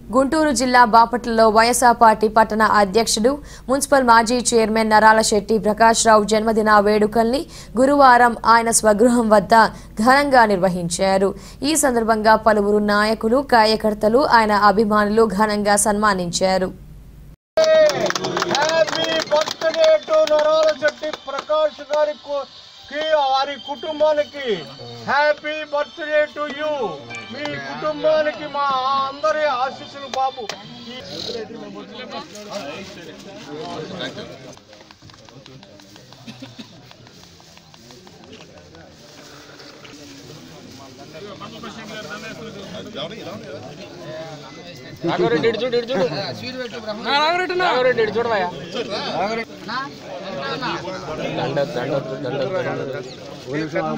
గుంటూరు జిల్లా బాపట్లలో వైఎస్ఆర్ పార్టీ పట్టణ అధ్యక్షుడు మున్సిపల్ మాజీ చైర్మన్ నరాల శెట్టి ప్రకాష్ రావు జన్మదిన వేడుకల్ని గురువారం ఆయన స్వగృహం వద్ద ఘనంగా నిర్వహించారు ఈ సందర్భంగా పలువురు నాయకులు కార్యకర్తలు ఆయన అభిమానులు ఘనంగా సన్మానించారు హ్యాపీ బర్త్డే టు నరాల శెట్టి ప్రకాష్ గారి కు- కి వారి కుటుంబానికి హ్యాపీ బర్త్డే టు యూ మీ కుటుంబానికి మా అందరి ఆశీస్సులు బాబు ఈ- నాగరెడ్డి ఇటు చూడు ఇటు చూడు నాగరెడ్డి నాగరెడ్డి ఇటు చూడు భయ్యా దండ దండ దండ